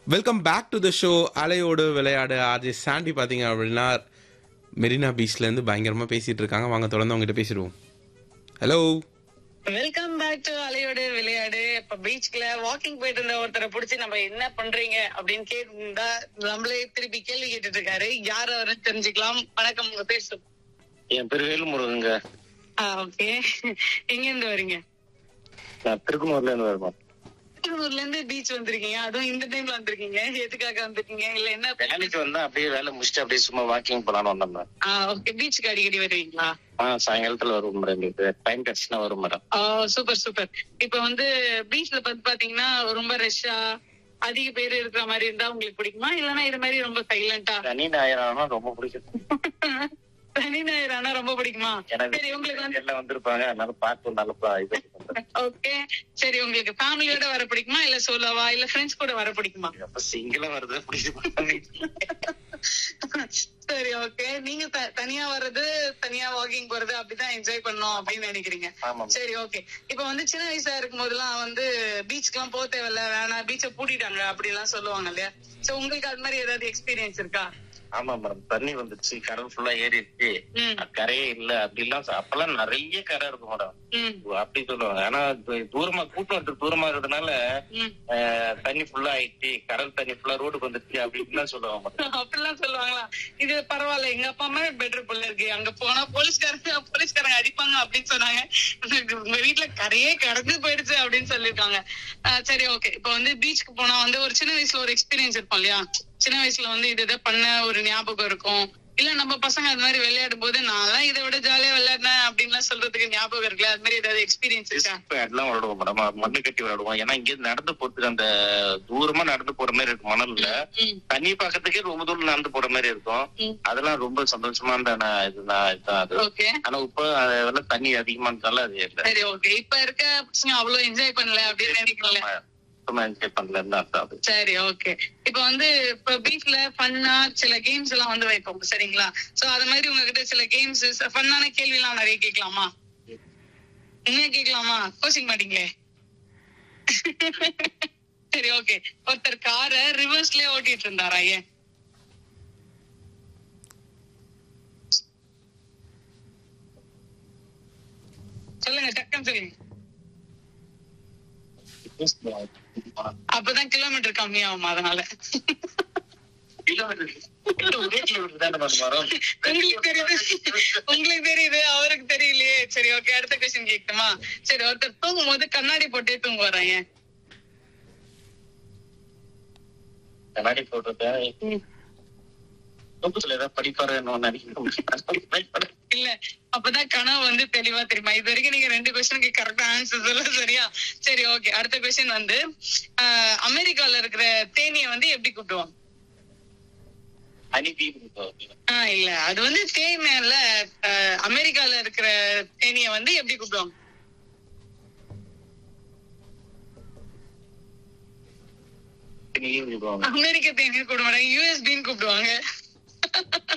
Welcome back to the show அலையோடு விளையாடு RJ Chandy பார்த்தீங்க அப்படின்னா மெரினா பீச்லேருந்து பயங்கரமாக பேசிட்டு இருக்காங்க வாங்க தொடர்ந்து அவங்ககிட்ட பேசிடுவோம் ஹலோ வெல்கம் பேக் டு அலையோடு விளையாடு இப்ப பீச்ல வாக்கிங் போயிட்டு இருந்த ஒருத்தரை புடிச்சு நம்ம என்ன பண்றீங்க அப்படின்னு கேட்டிருந்தா நம்மளே திருப்பி கேள்வி கேட்டுட்டு இருக்காரு யார் அவருன்னு தெரிஞ்சுக்கலாம் வணக்கம் உங்க பேர் சொல்லுங்க என் பேர் வேலுமுருகங்க ஓகே எங்க இருந்து வரீங்க நான் திருக்குனூர்ல இருந்து வருவேன் திருவூர்ல இருந்து பீச் வந்திருக்கீங்க அதுவும் இந்த டைம்ல வந்திருக்கீங்க எதுக்காக வந்திருக்கீங்க இல்ல என்ன வேலைக்கு வந்தா அப்படியே வேலை முடிச்சுட்டு அப்படியே சும்மா வாக்கிங் போலான்னு வந்தோம் ஓகே பீச்சுக்கு அடிக்கடி வருவீங்களா ஆஹ் சாயங்காலத்துல வரும் மேடம் எங்களுக்கு டைம் கிடைச்சுன்னா வரும் மேடம் ஓ சூப்பர் சூப்பர் இப்ப வந்து பீச்ல பார்த்து பாத்தீங்கன்னா ரொம்ப ரஷ்ஷா அதிக பேர் இருக்கிற மாதிரி இருந்தா உங்களுக்கு பிடிக்குமா இல்லன்னா இது மாதிரி ரொம்ப சைலண்டா சனி ஞாயிறு ஆனா ரொம்ப பிடிக்கும் சனி ஞாயிறு ஆனா ரொம்ப பிடிக்குமா எனக்கு சரி உங்களுக்கு வந்து எல்லாம் வந்திருப்பாங்க அதனால பார்த்து நல்ல பா- இது ஓகே சரி உங்களுக்கு ஃபேமிலியோட வர பிடிக்குமா இல்ல சோலோவா இல்ல ஃப்ரெண்ட்ஸ் கூட வர பிடிக்குமா அப்ப சிங்கிளா வருது பிடிக்கும் சரி ஓகே நீங்க த- தனியா வர்றது தனியா வாக்கிங் போறது அப்படிதான் என்ஜாய் பண்ணணும் அப்படின்னு நினைக்கிறீங்க ஆமா சரி ஓகே இப்ப வந்து சின்ன வயசா இருக்கும் போதெல்லாம் வந்து பீச்சுக்கு எல்லாம் போக தேவையில்ல வேணாம் பீச்சை பூட்டிட்டாங்க அப்படி எல்லாம் சொல்லுவாங்க இல்லையா சோ உங்களுக்கு அது மாதிரி ஏதாவது எக்ஸ்பீரியன்ஸ் இருக்கா ஆமா மேடம் தண்ணி வந்துச்சு கடல் ஃபுல்லா ஏறி இருக்கு ம் கரையே இல்ல அப்படிலாம் சொ- அப்பெல்லாம் நிறைய கரை இருக்கும் மேடம் ம் அப்படி சொல்லுவாங்க ஆனா து- தூரமா கூட்டம் வந்து தூரமா இருக்கிறதுனால ம் ஆஹ், தண்ணி ஃபுல்லா ஆயிடுச்சு கடல் தண்ணி ஃபுல்லா ரோடுக்கு வந்துருச்சு அப்படின்னு சொல்லுவாங்க மேடம் அப்படிலாம் சொல்லுவாங்களா இது பரவாயில்ல எங்க அப்பா அம்மா பெட்டர் புள்ள இருக்கு அங்க போனா போலீஸ்காரங்க போலீஸ்காரங்க அடிப்பாங்க அப்படின்னு சொன்னாங்க உங்க வீட்டுல கரையே கடந்து போயிடுச்சு அப்படின்னு சொல்லிருக்காங்க ஆஹ் சரி ஓகே இப்ப வந்து பீச்சுக்கு போனா வந்து ஒரு சின்ன வயசுல ஒரு எக்ஸ்பீரியன்ஸ் இருக்கும் இல்லையா சின்ன வயசுல வந்து இது இதை பண்ண ஒரு ஞாபகம் இருக்கும் இல்ல நம்ம பசங்க அது மாதிரி விளையாடும் போது நான் இதை விட ஜாலியா விளையாடினேன் அப்படின்லாம் சொல்றதுக்கு ஞாபகம் இருக்குல்ல அது மாதிரி ஏதாவது எக்ஸ்பீரியன்ஸ் இருக்கா எல்லாம் விளையாடுவோம் மேடம் மண்ணு கட்டி விளையாடுவோம் ஏன்னா இங்க இருந்து நடந்து போறதுக்கு அந்த தூரமா நடந்து போற மாதிரி இருக்கும் மணல்ல ம், தண்ணி பாக்கிறதுக்கே ரொம்ப தூரம் நடந்து போற மாதிரி இருக்கும் ம். அதெல்லாம் ரொம்ப சந்தோஷமா இருந்த நான் இதுதான் இதுதான் அது ஓகே ஆனா இப்ப அதெல்லாம் தண்ணி அதிகமானதால அது இல்ல சரி ஓகே இப்ப இருக்க பசங்க அவ்வளவு என்ஜாய் பண்ணல அப்படின்னு நினைக்கல சுத்தமா என்ஜாய் பண்ணலன்னு தான் அர்த்தம் அது சரி ஓகே இப்ப வந்து இப்ப பீச்ல ஃபன்னா சில கேம்ஸ் எல்லாம் வந்து வைப்போம் சரிங்களா சோ அது மாதிரி உங்ககிட்ட சில கேம்ஸ் ஃபன்னான கேள்வி எல்லாம் நிறைய கேட்கலாமா என்ன கேட்கலாமா கோச்சிக்க மாட்டீங்களே சரி ஓகே ஒருத்தர் காரை ரிவர்ஸ்லயே ஓட்டிட்டு இருந்தாரா ஏன் சொல்லுங்க டக்குன்னு சொல்லுங்க அப்பதான் கிலோமீட்டர் கம்மியாகும் அதனால உங்களுக்கு தெரியுது உங்களுக்கு தெரியுது அவருக்கு தெரியலையே சரி ஓகே அடுத்த கொஸ்டின் கேட்கணுமா சரி ஒருத்தர் தூங்கும் போது கண்ணாடி போட்டே தூங்க வராங்க கண்ணாடி போட்டுட்டு புதுசுல ஏதாவது படிப்பாருன்னு நினைக்கிறேன் இல்ல அப்பதான் கனவு வந்து தெளிவா தெரியுமா இது வரைக்கும் நீங்க ரெண்டு கொஸ்டினுக்கு கரெக்டா ஆன்சர் சொல்ல சரியா சரி ஓகே அடுத்த கொஸ்டின் வந்து ஆஹ், அமெரிக்கால இருக்கிற தேனிய வந்து எப்படி கூப்பிடுவாங்க அனுப்பி ஆஹ் இல்ல அது வந்து தேனியல்ல ஆஹ், அமெரிக்கால இருக்கிற தேனிய வந்து எப்படி கூப்பிடுவாங்க நீங்க அமெரிக்க தேனிய கூப்பிட மாட்டாங்க யூஎஸ்பின்னு கூப்பிடுவாங்க